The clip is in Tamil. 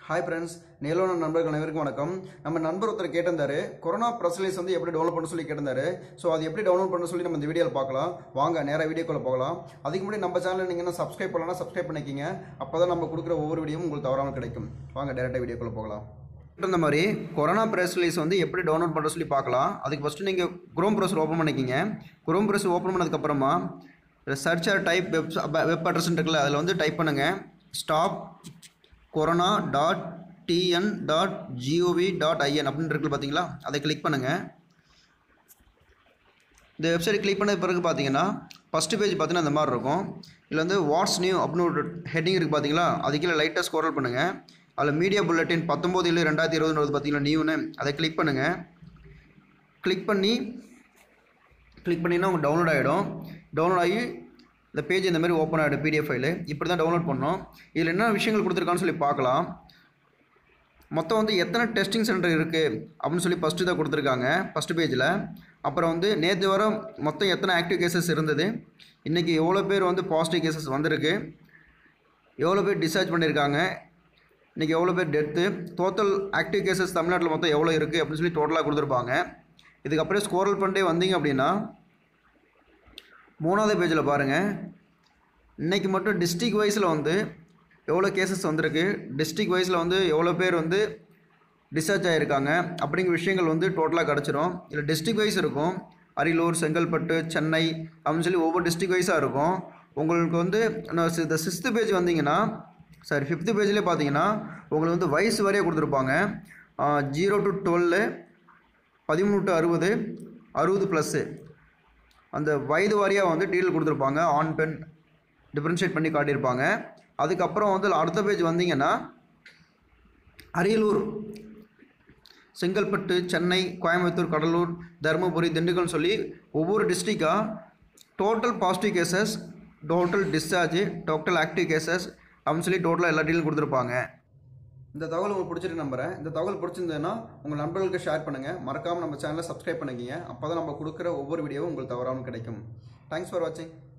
ஹாய் ஃப்ரெண்ட்ஸ் நேலோன நண்பர்கள் அனைவருக்கும் வணக்கம் நம்ம நண்பர் ஒருத்தர் கேட்டிருந்தாரு கொரோனா ப்ரெஸ் ரிலீஸ் வந்து எப்படி டவுன்லோட் பண்ண சொல்லி கேட்டிருந்தாரு ஸோ அது எப்படி டவுன்லோட் பண்ண சொல்லி நம்ம இந்த வீடியோவில் பார்க்கலாம் வாங்க நேராக வீடியோக்குள்ள போகலாம் அதுக்கு முன்னாடி நம்ம சேனல் நீங்கள் இன்னும் சப்ஸ்கிரைப் பண்ணலாம் சப்ஸ்கிரைப் பண்ணிக்கிங்க அப்போ தான் நம்ம கொடுக்குற ஒவ்வொரு வீடியோவும் உங்களுக்கு தவறாமல் கிடைக்கும் வாங்க டேரெக்டாக வீடியோக்குள்ள போகலாம் இந்த மாதிரி கொரோனா ப்ரெஸ் ரிலீஸ் வந்து எப்படி டவுன்லோட் பண்ண சொல்லி பார்க்கலாம் அதுக்கு ஃபஸ்ட்டு நீங்கள் குரோம் ப்ரெஸ் ஓப்பன் பண்ணிக்கிங்க குரோம் ப்ரெஸ் ஓப்பன் பண்ணதுக்கப்புறமா search or type web web address இருக்குல்ல அதில் வந்து டைப் பண்ணுங்கள் stop corona dot T N dot G O V dot I N அப்படின்னு இருக்குல்ல பார்த்தீங்களா அதை கிளிக் பண்ணுங்கள் இந்த வெப்சைட் கிளிக் பண்ணது பிறகு பார்த்தீங்கன்னா ஃபஸ்ட்டு பேஜ் பார்த்தீங்கன்னா இந்த மாதிரி இருக்கும் இதில் வந்து வாட்ஸ் நியூ அப்படின்னு ஒரு ஹெட்டிங் இருக்குது பார்த்தீங்களா அது கீழே லைட்டாக ஸ்கோரல் பண்ணுங்கள் அதில் மீடியா புல்லட்டின் பத்தொம்போது ஏழு ரெண்டாயிரத்தி இருபதுன்னு வருது பார்த்தீங்களா நியூன்னு அதை கிளிக் பண்ணுங்கள் கிளிக் பண்ணி கிளிக் பண்ணிங்கன்னா உங்களுக்கு டவுன்லோட் ஆகிடும் டவுன்லோட் ஆகி இந்த பேஜ் இந்த மாதிரி ஓப்பன் ஆகிடும் பிடிஎஃப் ஃபைலு இப்படி தான் டவுன்லோட் பண்ணோம் இதில் என்ன விஷயங்கள் கொடுத்துருக்கான்னு சொல்லி பார்க்கலாம் மொத்தம் வந்து எத்தனை டெஸ்டிங் சென்டர் இருக்குது அப்படின்னு சொல்லி ஃபஸ்ட்டு தான் கொடுத்துருக்காங்க ஃபஸ்ட்டு பேஜில் அப்புறம் வந்து நேற்று வர மொத்தம் எத்தனை ஆக்டிவ் கேசஸ் இருந்தது இன்றைக்கி எவ்வளோ பேர் வந்து பாசிட்டிவ் கேசஸ் வந்திருக்கு எவ்வளோ பேர் டிஸ்சார்ஜ் பண்ணியிருக்காங்க இன்றைக்கி எவ்வளோ பேர் டெத்து டோட்டல் ஆக்டிவ் கேசஸ் தமிழ்நாட்டில் மொத்தம் எவ்வளோ இருக்குது அப்படின்னு சொல்லி டோட்டலாக கொடுத்துருப்பாங்க இதுக்கப்புறம் ஸ்கோரல் பண்ணிட்டே வந்தீங்க அப்படின்னா மூணாவது பேஜில் பாருங்கள் இன்றைக்கி மட்டும் டிஸ்ட்ரிக் வைஸில் வந்து எவ்வளோ கேசஸ் வந்திருக்கு டிஸ்ட்ரிக் வைஸில் வந்து எவ்வளோ பேர் வந்து டிஸ்சார்ஜ் ஆகியிருக்காங்க அப்படிங்கிற விஷயங்கள் வந்து டோட்டலாக கிடச்சிரும் இதில் டிஸ்ட்ரிக் வைஸ் இருக்கும் அரியலூர் செங்கல்பட்டு சென்னை அப்படின்னு சொல்லி ஒவ்வொரு டிஸ்ட்ரிக் வைஸாக இருக்கும் உங்களுக்கு வந்து இந்த சிக்ஸ்த்து பேஜ் வந்தீங்கன்னா சாரி ஃபிஃப்த்து பேஜ்லேயே பார்த்தீங்கன்னா உங்களுக்கு வந்து வயசு வரையே கொடுத்துருப்பாங்க ஜீரோ டு டுவெல்லு பதிமூணு டு அறுபது அறுபது ப்ளஸ்ஸு அந்த வயது வாரியாக வந்து டீல் கொடுத்துருப்பாங்க ஆண் பெண் டிஃப்ரென்ஷியேட் பண்ணி காட்டியிருப்பாங்க அதுக்கப்புறம் வந்து அடுத்த பேஜ் வந்தீங்கன்னா அரியலூர் செங்கல்பட்டு சென்னை கோயம்புத்தூர் கடலூர் தருமபுரி திண்டுக்கல்னு சொல்லி ஒவ்வொரு டிஸ்ட்ரிக்டாக total positive cases total discharge total active cases அப்படின்னு சொல்லி டோட்டலாக எல்லா டீலும் கொடுத்துருப்பாங்க இந்த தகவல் உங்களுக்கு பிடிச்சிருக்கு நம்புறேன் இந்த தகவல் பிடிச்சிருந்ததுன்னா உங்கள் நண்பர்களுக்கு ஷேர் பண்ணுங்கள் மறக்காமல் நம்ம சேனலை சப்ஸ்கிரைப் பண்ணிக்கிங்க அப்போ தான் நம்ம கொடுக்குற ஒவ்வொரு வீடியோவும் உங்களுக்கு தவறாமல் கிடைக்கும் தேங்க்ஸ் ஃபார் வாட்சிங்